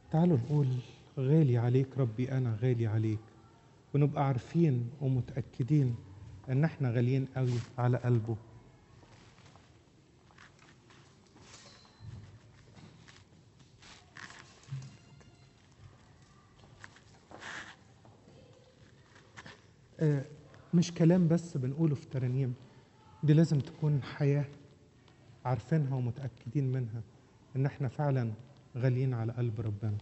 تعالوا نقول غالي عليك ربي أنا غالي عليك ونبقى عارفين ومتأكدين إن إحنا غاليين قوي على قلبه آه، مش كلام بس بنقوله في ترانيم دي لازم تكون حياة عارفينها ومتأكدين منها إن إحنا فعلا غاليين على قلب ربنا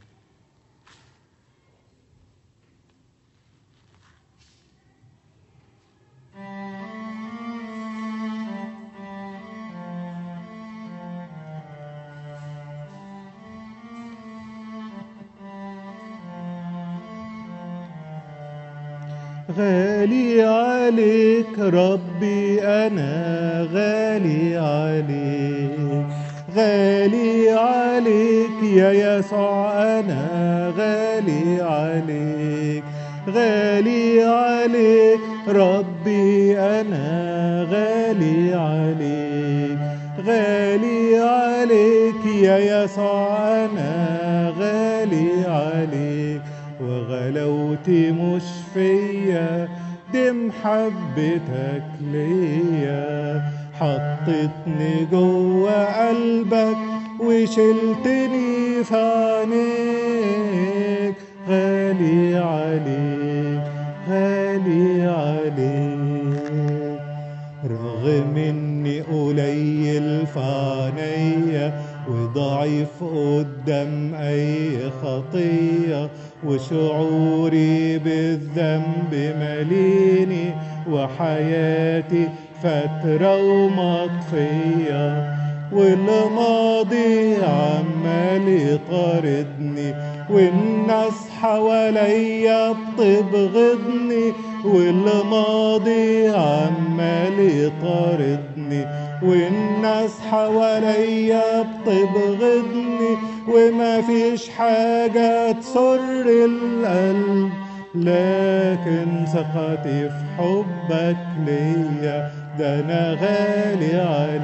غالي عليك ربي أنا غالي عليك غالي عليك يا يسوع أنا غالي عليك غالي عليك ربي أنا غالي عليك غالي عليك يا يسوع أنا غالي عليك وغلاوتي مش فيا دي محبتك ليا حطتني جوا قلبك وشلتني في عينيك غالي عليك غالي عليك رغم اني قليل في عينيا وضعيف قدام اي خطيه وشعوري بالذنب مليني وحياتي فترة ومطفية والماضي عمال يطاردني والناس حواليا بتبغضني والماضي عمال يطاردني والناس حواليا بتبغضني وما فيش حاجة تسر القلب لكن ثقتي في حبك ليا ده انا غالي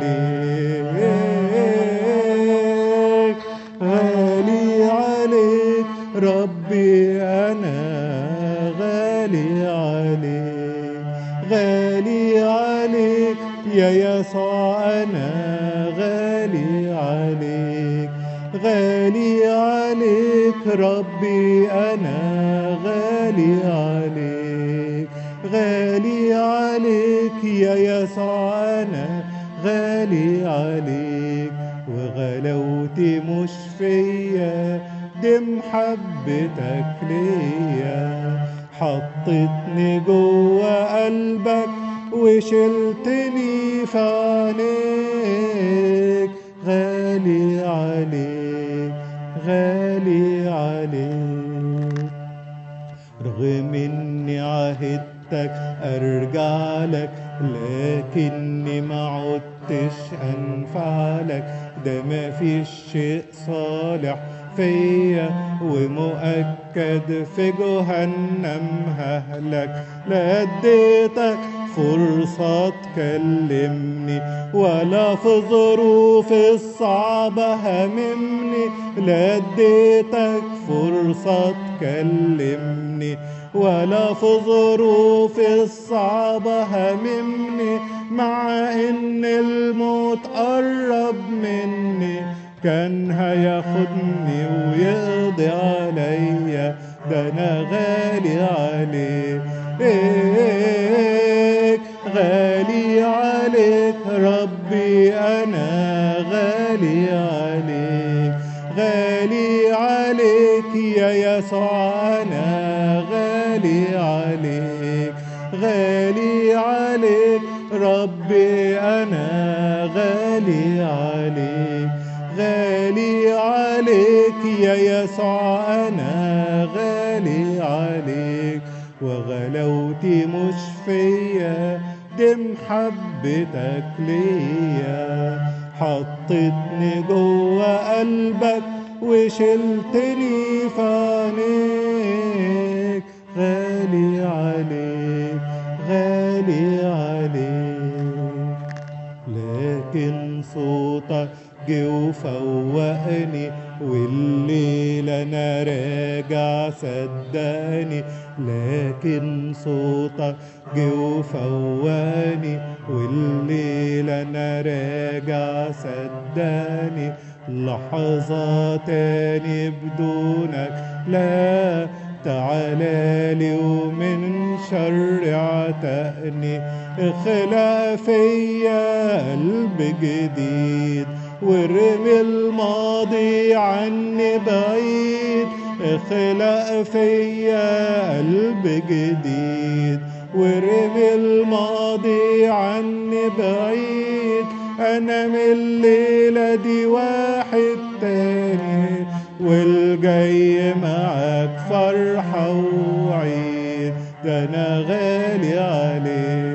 عليك غالي عليك ربي انا غالي عليك غالي عليك يا يسوع انا غالي عليك غالي عليك ربي انا غالي عليك غالي عليك يا يسوع انا غالي عليك وغلاوتي مش فيا دي محبتك ليا حطتني جوا قلبك وشلتني في عينيك غالي عليك غالي عليك رغم اني عهدتك ارجع لك لكني ما عدتش انفع لك ده ما فيش شيء صالح فيا ومؤكد في جهنم ههلك لا اديتك فرصة تكلمني ولا في ظروف الصعبة هممني لا اديتك فرصة تكلمني ولا في ظروف الصعبة هممني مع ان الموت قرب مني كان هياخدني ويقضي عليا ده انا غالي عليك غالي عليك ربي انا غالي عليك غالي عليك يا يسوع انا غالي عليك غالي عليك ربي انا غالي عليك غالي عليك يا يسوع انا غالي عليك وغلاوتي مش فيا دي محبتك ليا حطتني جوا قلبك وشلتني في عينيك غالي عليك غالي عليك لكن صوتك جه وفوقني والليل انا راجع صدقني لكن صوتك جه وفوقني والليل انا راجع صدقني لحظة تاني بدونك لا تعالى لي ومن شر عتقني اخلق فيا قلب جديد وارمي الماضي عني بعيد اخلق فيا قلب جديد وارمي الماضي عني بعيد انا من الليلة دي واحد تاني والجاي معاك فرحة وعيد ده انا غالي عليك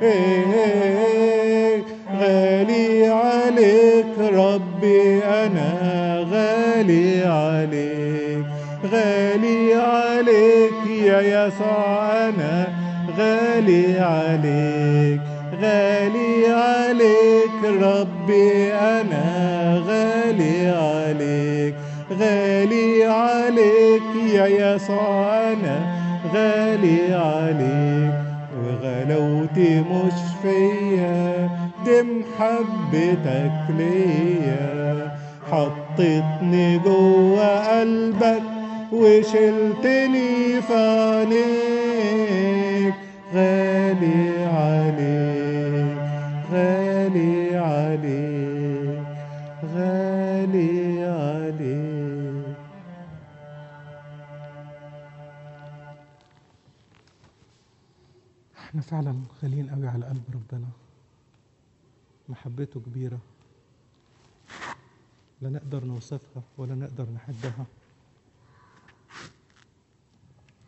إيه غالي عليك ربي انا غالي عليك غالي عليك يا يسوع انا غالي عليك غالي عليك ربي انا غالي عليك غالي عليك يا يسوع انا غالي عليك وغلاوتي مش فيا دي محبتك ليا حطيتني جوا قلبك وشلتني في عينيك غالي عليك غالي عليك غالي عليك احنا فعلا غاليين قوي على قلب ربنا محبته كبيرة لا نقدر نوصفها ولا نقدر نحدها